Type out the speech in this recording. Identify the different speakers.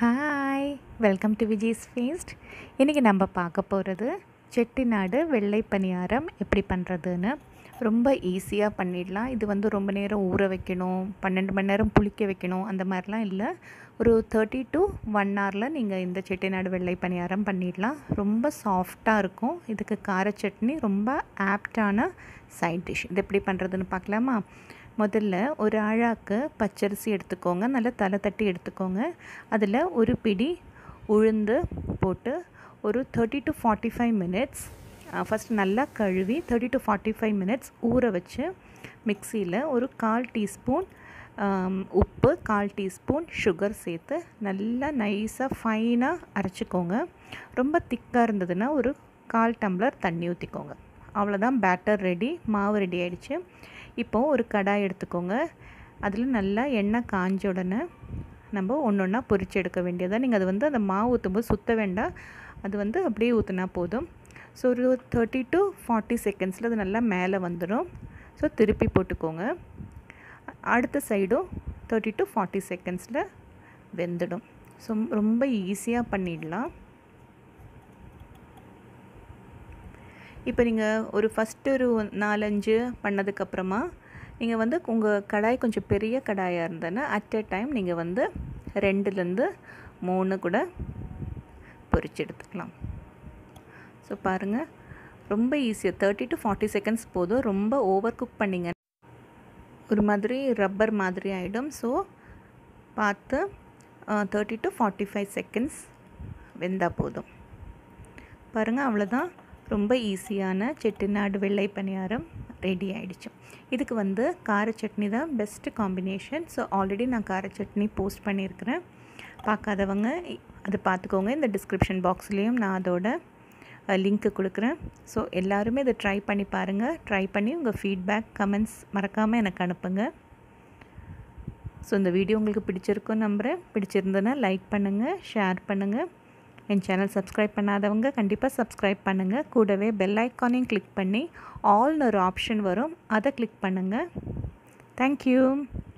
Speaker 1: hi welcome to Vijay's feast இன்றைக்கி நம்ம பார்க்க போகிறது செட்டிநாடு வெள்ளை பணியாரம் எப்படி பண்ணுறதுன்னு ரொம்ப ஈஸியாக பண்ணிடலாம் இது வந்து ரொம்ப நேரம் ஊற வைக்கணும் பன்னெண்டு மணி நேரம் புளிக்க வைக்கணும் அந்த மாதிரிலாம் இல்லை ஒரு தேர்ட்டி டு ஒன் ஹவரில் நீங்கள் இந்த செட்டிநாடு வெள்ளை பணியாரம் பண்ணிடலாம் ரொம்ப சாஃப்டாக இருக்கும் இதுக்கு கார சட்னி ரொம்ப ஆப்டான சைட் டிஷ் இது எப்படி பண்ணுறதுன்னு பார்க்கலாமா முதல்ல ஒரு அழாக்கு பச்சரிசி எடுத்துக்கோங்க நல்லா தலை தட்டி எடுத்துக்கோங்க அதில் ஒரு பிடி உளுந்து போட்டு ஒரு thirty to forty five minutes first நல்லா கழுவி thirty to forty five minutes ஊற வச்சு மிக்சியில் ஒரு கால் டீஸ்பூன் உப்பு கால் டீஸ்பூன் சுகர் சேர்த்து நல்லா நைஸாக ஃபைனாக அரைச்சிக்கோங்க ரொம்ப திக்காக இருந்ததுன்னா ஒரு கால் டம்ளர் தண்ணி ஊற்றிக்கோங்க அவ்வளோதான் பேட்டர் ரெடி மாவு ரெடி ஆகிடுச்சு இப்போது ஒரு கடாய் எடுத்துக்கோங்க அதில் நல்லா எண்ணெய் காஞ்ச உடனே நம்ம ஒன்று ஒன்றா பொரிச்சு எடுக்க வேண்டியதாக நீங்கள் அது வந்து அந்த மாவு ஊற்றும்போது சுற்ற வேண்டாம் அது வந்து அப்படியே ஊற்றினா போதும் ஸோ ஒரு தேர்ட்டி டு ஃபார்ட்டி செகண்ட்ஸில் அது நல்லா மேலே வந்துடும் ஸோ திருப்பி போட்டுக்கோங்க அடுத்த சைடும் தேர்ட்டி டு ஃபார்ட்டி செகண்ட்ஸில் வெந்துடும் ஸோ ரொம்ப ஈஸியாக பண்ணிடலாம் இப்போ நீங்கள் ஒரு ஃபஸ்ட்டு ஒரு நாலஞ்சு பண்ணதுக்கப்புறமா நீங்கள் வந்து உங்கள் கடாய் கொஞ்சம் பெரிய கடாயாக இருந்ததுன்னா அட் எ டைம் நீங்கள் வந்து ரெண்டுலேருந்து மூணு கூட பொரிச்சு எடுத்துக்கலாம் ஸோ பாருங்கள் ரொம்ப ஈஸியாக தேர்ட்டி டு ஃபார்ட்டி செகண்ட்ஸ் போதும் ரொம்ப ஓவர் குக் பண்ணிங்க ஒரு மாதிரி ரப்பர் மாதிரி ஆகிடும் ஸோ பார்த்து thirty to forty five seconds வெந்தால் போதும் பாருங்கள் அவ்வளோதான் ரொம்ப ஈஸியான செட்டிநாடு வெள்ளை பணியாரம் ரெடி ஆகிடுச்சு இதுக்கு வந்து கார சட்னி தான் பெஸ்ட்டு காம்பினேஷன் ஸோ ஆல்ரெடி நான் கார சட்னி போஸ்ட் பண்ணியிருக்கிறேன் பார்க்காதவங்க அது பார்த்துக்கோங்க இந்த டிஸ்கிரிப்ஷன் பாக்ஸ்லேயும் நான் அதோட லிங்க்கு கொடுக்குறேன் ஸோ எல்லாருமே இதை ட்ரை பண்ணி பாருங்கள் ட்ரை பண்ணி உங்கள் ஃபீட்பேக் கமெண்ட்ஸ் மறக்காமல் எனக்கு அனுப்புங்க ஸோ இந்த வீடியோ உங்களுக்கு பிடிச்சிருக்கும் நம்புகிறேன் பிடிச்சிருந்ததுன்னா லைக் பண்ணுங்கள் ஷேர் பண்ணுங்கள் என் சேனல் சப்ஸ்கிரைப் பண்ணாதவங்க கண்டிப்பாக சப்ஸ்கிரைப் பண்ணுங்கள் கூடவே பெல் ஐக்கானையும் கிளிக் பண்ணி ஆல்னு ஒரு ஆப்ஷன் வரும் அதை கிளிக் பண்ணுங்கள் தேங்க்யூ